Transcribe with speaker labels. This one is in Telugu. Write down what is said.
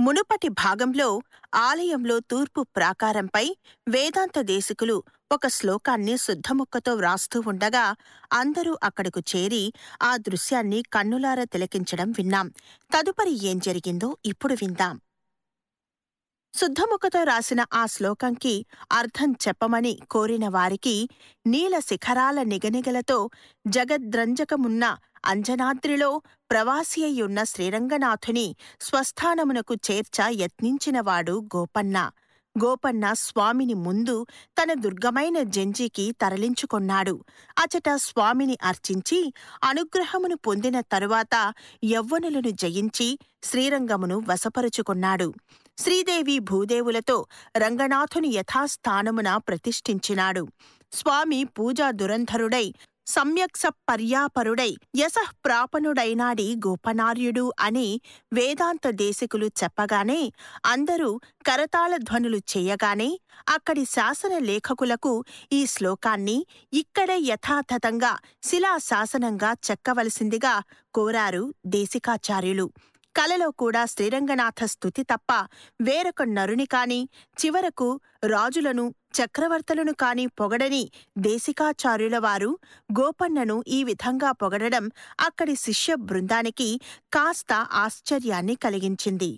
Speaker 1: మునుపటి భాగంలో ఆలయంలో తూర్పు ప్రాకారంపై వేదాంత దేశికులు ఒక శ్లోకాన్ని శుద్ధముక్కతో వ్రాస్తూ ఉండగా అందరూ అక్కడకు చేరి ఆ దృశ్యాన్ని కన్నులారా తిలకించడం విన్నాం తదుపరి ఏం జరిగిందో ఇప్పుడు విందాం శుద్ధముఖతో రాసిన ఆ శ్లోకంకి అర్థం చెప్పమని కోరిన వారికి నీల శిఖరాల నిగనిగలతో జగద్రంజకమున్న అంజనాద్రిలో ప్రవాసి అయ్యున్న శ్రీరంగనాథుని స్వస్థానమునకు చేర్చ యత్నించినవాడు గోపన్న గోపన్న స్వామిని ముందు తన దుర్గమైన జంజికి తరలించుకొన్నాడు అచట స్వామిని అర్చించి అనుగ్రహమును పొందిన తరువాత యవ్వనులను జయించి శ్రీరంగమును వశపరుచుకొన్నాడు శ్రీదేవి భూదేవులతో రంగనాథుని యథాస్థానమున ప్రతిష్ఠించినాడు స్వామి పూజా దురంధరుడై సమ్యక్స పర్యాపరుడై యశఃప్రాపనుడైనాడి గోపనార్యుడు అని వేదాంత దేశికులు చెప్పగానే అందరూ కరతాళ ధ్వనులు చేయగానే అక్కడి శాసన లేఖకులకు ఈ శ్లోకాన్ని ఇక్కడే యథాతథంగా శిలా శాసనంగా చెక్కవలసిందిగా కోరారు దేశికాచార్యులు కలలో కూడా శ్రీరంగనాథ స్థుతి తప్ప వేరొక నరుని కాని చివరకు రాజులను చక్రవర్తులను కాని పొగడని దేశికాచార్యుల వారు గోపన్నను ఈ విధంగా పొగడడం అక్కడి శిష్య బృందానికి కాస్త ఆశ్చర్యాన్ని కలిగించింది